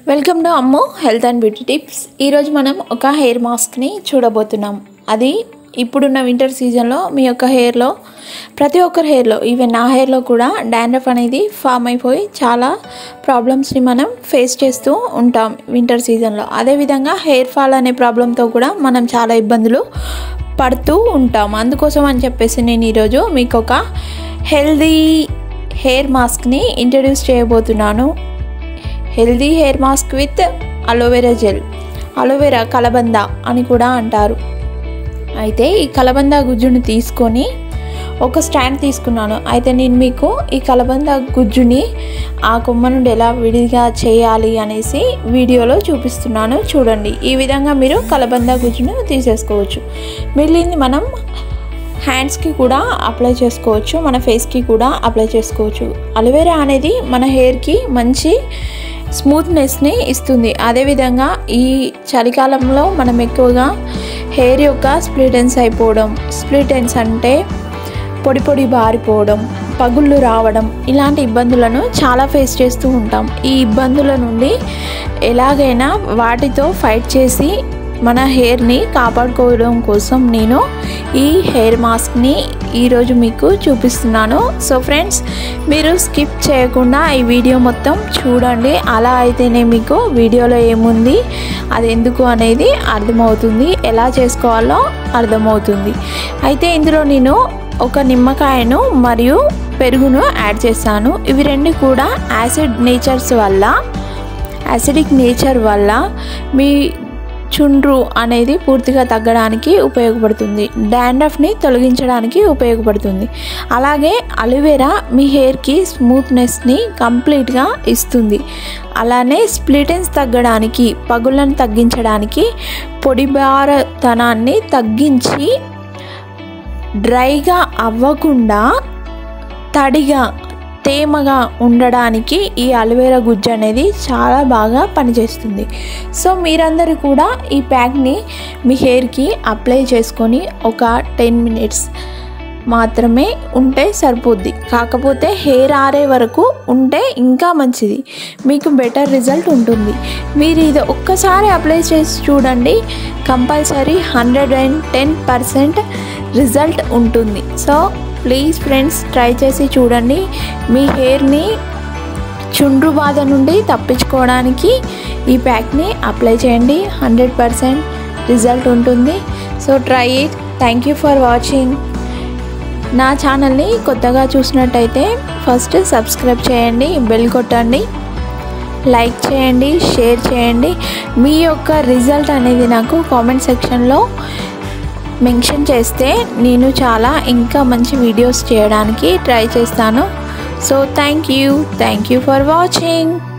welcome to అమ్మో health and beauty tips ఈరోజు మనం ఒక హెయిర్ మాస్క్ని చూడబోతున్నాం అది ఇప్పుడున్న వింటర్ సీజన్లో మీ యొక్క హెయిర్లో ప్రతి ఒక్కరి హెయిర్లో ఈవెన్ నా హెయిర్లో కూడా డాండ్రఫ్ అనేది ఫామ్ అయిపోయి చాలా ప్రాబ్లమ్స్ని మనం ఫేస్ చేస్తూ ఉంటాం వింటర్ సీజన్లో అదేవిధంగా హెయిర్ ఫాల్ అనే ప్రాబ్లంతో కూడా మనం చాలా ఇబ్బందులు పడుతూ ఉంటాం అందుకోసం అని చెప్పేసి నేను ఈరోజు మీకు ఒక హెల్దీ హెయిర్ మాస్క్ని ఇంట్రడ్యూస్ చేయబోతున్నాను healthy hair mask with aloe vera gel aloe vera కలబంద అని కూడా అంటారు అయితే ఈ కలబంద గుజ్జుని తీసుకొని ఒక స్టాండ్ తీసుకున్నాను అయితే నేను మీకు ఈ కలబంద గుజ్జుని ఆ కొమ్మ నుండి ఎలా విడిగా చేయాలి అనేసి వీడియోలో చూపిస్తున్నాను చూడండి ఈ విధంగా మీరు కలబంద గుజ్జును తీసేసుకోవచ్చు మిగిలింది మనం హ్యాండ్స్కి కూడా అప్లై చేసుకోవచ్చు మన ఫేస్కి కూడా అప్లై చేసుకోవచ్చు అలోవెరా అనేది మన హెయిర్కి మంచి స్మూత్నెస్ని ఇస్తుంది అదేవిధంగా ఈ చలికాలంలో మనం ఎక్కువగా హెయిర్ యొక్క స్ప్లిటెన్స్ అయిపోవడం స్ప్లిటెన్స్ అంటే పొడి పొడి బారిపోవడం పగుళ్ళు రావడం ఇలాంటి ఇబ్బందులను చాలా ఫేస్ చేస్తూ ఉంటాం ఈ ఇబ్బందుల నుండి ఎలాగైనా వాటితో ఫైట్ చేసి మన హెయిర్ని కాపాడుకోవడం కోసం నేను ఈ హెయిర్ మాస్క్ని ఈరోజు మీకు చూపిస్తున్నాను సో ఫ్రెండ్స్ మీరు స్కిప్ చేయకుండా ఈ వీడియో మొత్తం చూడండి అలా అయితేనే మీకు వీడియోలో ఏముంది అది ఎందుకు అనేది అర్థమవుతుంది ఎలా చేసుకోవాలో అర్థమవుతుంది అయితే ఇందులో నేను ఒక నిమ్మకాయను మరియు పెరుగును యాడ్ చేశాను ఇవి రెండు కూడా యాసిడ్ నేచర్స్ వల్ల యాసిడిక్ నేచర్ వల్ల మీ చుండ్రు అనేది పూర్తిగా తగ్గడానికి ఉపయోగపడుతుంది డాండ్రఫ్ని తొలగించడానికి ఉపయోగపడుతుంది అలాగే అలోవెరా మీ హెయిర్కి స్మూత్నెస్ని కంప్లీట్గా ఇస్తుంది అలానే స్ప్లిటెన్స్ తగ్గడానికి పగులను తగ్గించడానికి పొడిబారతనాన్ని తగ్గించి డ్రైగా అవ్వకుండా తడిగా తేమగా ఉండడానికి ఈ అలోవెరా గుజ్జు అనేది చాలా బాగా పనిచేస్తుంది సో మీరందరూ కూడా ఈ ప్యాక్ని మీ హెయిర్కి అప్లై చేసుకొని ఒక టెన్ మినిట్స్ మాత్రమే ఉంటే సరిపోద్ది కాకపోతే హెయిర్ ఆరే వరకు ఉంటే ఇంకా మంచిది మీకు బెటర్ రిజల్ట్ ఉంటుంది మీరు ఇది ఒక్కసారి అప్లై చేసి చూడండి compulsory hundred and ten percent result ఉంటుంది సో ప్లీజ్ ఫ్రెండ్స్ ట్రై చేసి చూడండి మీ హెయిర్ని చుండ్రు బాధ నుండి తప్పించుకోవడానికి ఈ ప్యాక్ని అప్లై చేయండి హండ్రెడ్ పర్సెంట్ రిజల్ట్ ఉంటుంది so try it thank you for watching నా ఛానల్ని కొత్తగా చూసినట్టయితే ఫస్ట్ సబ్స్క్రైబ్ చేయండి బెల్ కొట్టండి లైక్ చేయండి షేర్ చేయండి మీ యొక్క రిజల్ట్ అనేది నాకు కామెంట్ సెక్షన్లో మెన్షన్ చేస్తే నేను చాలా ఇంకా మంచి వీడియోస్ చేయడానికి ట్రై చేస్తాను so thank you thank you for watching